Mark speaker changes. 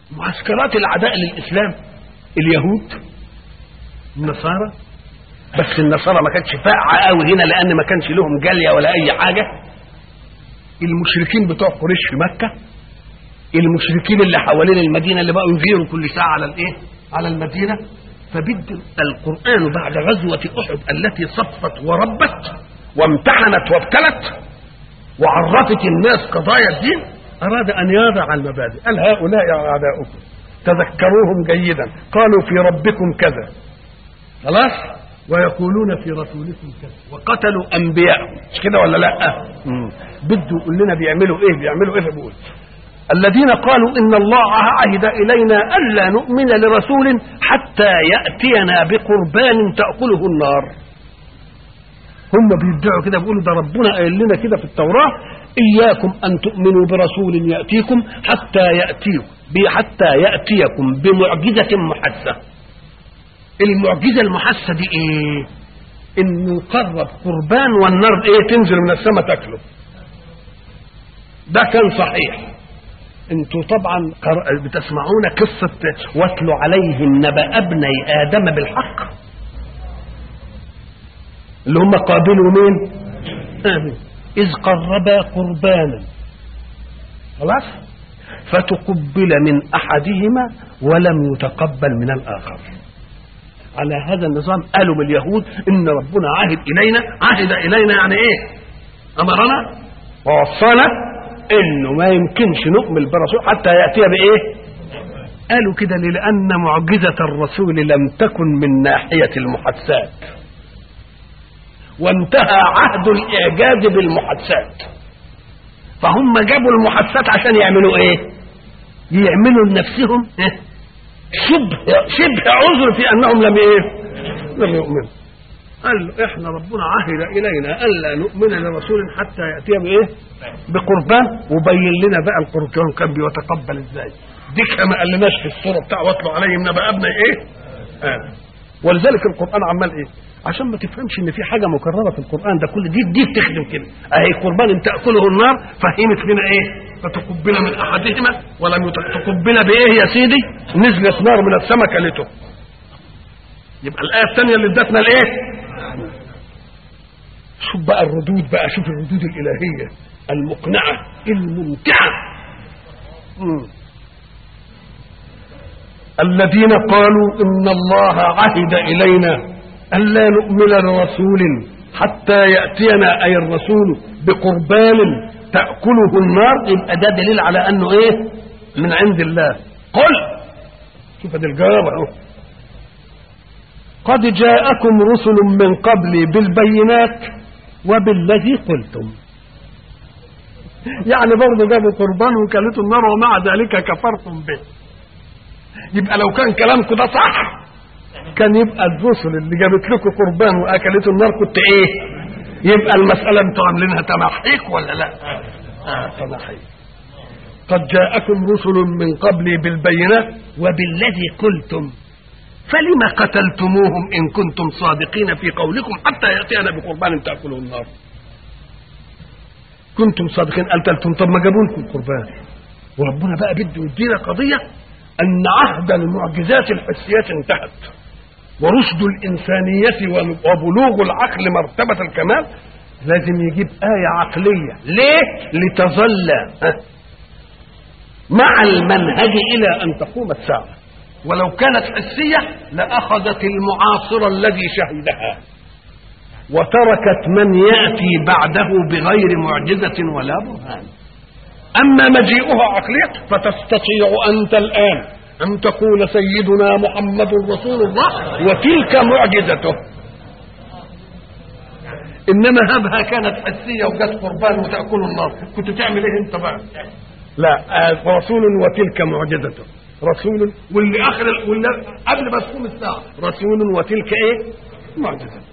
Speaker 1: معسكرات العداء للاسلام اليهود النصارى بس النصارى ما كانتش فاقعه قوي هنا لان ما كانش لهم جاليه ولا اي حاجه المشركين بتوع قريش في مكه المشركين اللي حوالين المدينه اللي بقوا يغيروا كل ساعه على الايه على المدينه فبد القران بعد غزوه احد التي صفت وربت وامتحنت وابتلت وعرفت الناس قضايا الدين اراد ان يضع المبادئ قال هؤلاء اعداؤكم تذكروهم جيدا قالوا في ربكم كذا خلاص ويقولون في رسولكم كذا وقتلوا انبياء مش كده ولا لا مم. بده يقول لنا بيعملوا ايه بيعملوا ايه فبيقول الذين قالوا ان الله عهد الينا الا نؤمن لرسول حتى ياتينا بقربان تاكله النار هم بيدعوا كده بيقولوا ده ربنا قايل لنا كده في التوراه اياكم ان تؤمنوا برسول ياتيكم حتى ياتيكم حتى ياتيكم بمعجزه محسه المعجزه المحسه دي ايه انه يقرب قربان والنار ايه تنزل من السماء تاكله ده كان صحيح انتوا طبعا بتسمعون قصة واتلوا عليهم نبأ ابني آدم بالحق اللي هم قابلوا مين آمين إذ قربا قربانا خلاص فتقبل من أحدهما ولم يتقبل من الآخر على هذا النظام قالوا من اليهود إن ربنا عهد إلينا عهد إلينا يعني إيه أمرنا ووصانا إنه ما يمكنش نؤمن برسول حتى يأتي بإيه قالوا كده لأن معجزة الرسول لم تكن من ناحية المحادثات وانتهى عهد الإعجاز بالمحادثات فهم جابوا المحادثات عشان يعملوا ايه يعملوا لنفسهم إيه؟ شبه شبه عذر في انهم لم ايه لم يؤمنوا قال له احنا ربنا عهد الينا الا نؤمن لرسول حتى ياتي بايه بقربان وبين لنا بقى القربان كان بيتقبل ازاي دي ما قالناش في الصوره بتاع واتلوا عليهم نبأ ابني ايه آه. ولذلك القران عمال ايه عشان ما تفهمش ان في حاجه مكرره في القران ده كل دي دي بتخدم كده اهي قربان تاكله النار فهمت لنا ايه فتقبل من احدهما ولم تقبل بايه يا سيدي نزلت نار من السماء كلته يبقى الايه الثانيه اللي ادتنا الايه شوف بقى الردود بقى شوف الردود الالهيه المقنعه الممتعه مم. الذين قالوا ان الله عهد الينا ألا نؤمن لرسول حتى يأتينا أي الرسول بقربان تأكله النار يبقى ده دليل على أنه إيه من عند الله قل شوف دي الجواب أهو قد جاءكم رسل من قبلي بالبينات وبالذي قلتم يعني برضه جابوا قربان وكلته النار ومع ذلك كفرتم به يبقى لو كان كلامكم ده صح كان يبقى الرسل اللي جابت لكم قربان واكلته النار كنت ايه يبقى المساله انتوا عاملينها تمحيك ولا لا آه تمحيك قد جاءكم رسل من قبلي بالبينات وبالذي قلتم فلم قتلتموهم ان كنتم صادقين في قولكم حتى ياتينا بقربان تاكله النار كنتم صادقين قتلتم طب ما جابوا لكم قربان وربنا بقى بده يدينا قضيه ان عهد المعجزات الحسيات انتهت ورشد الإنسانية وبلوغ العقل مرتبة الكمال لازم يجيب آية عقلية ليه؟ لتظل مع المنهج إلى أن تقوم الساعة ولو كانت حسية لأخذت المعاصر الذي شهدها وتركت من يأتي بعده بغير معجزة ولا برهان أما مجيئها عقلية فتستطيع أنت الآن أن تقول سيدنا محمد رسول الله وتلك معجزته إنما هبها كانت حسية وجت قربان وتأكل النار كنت تعمل إيه أنت بقى لا آه رسول وتلك معجزته رسول واللي آخر واللي قبل ما تقوم الساعة رسول وتلك إيه معجزته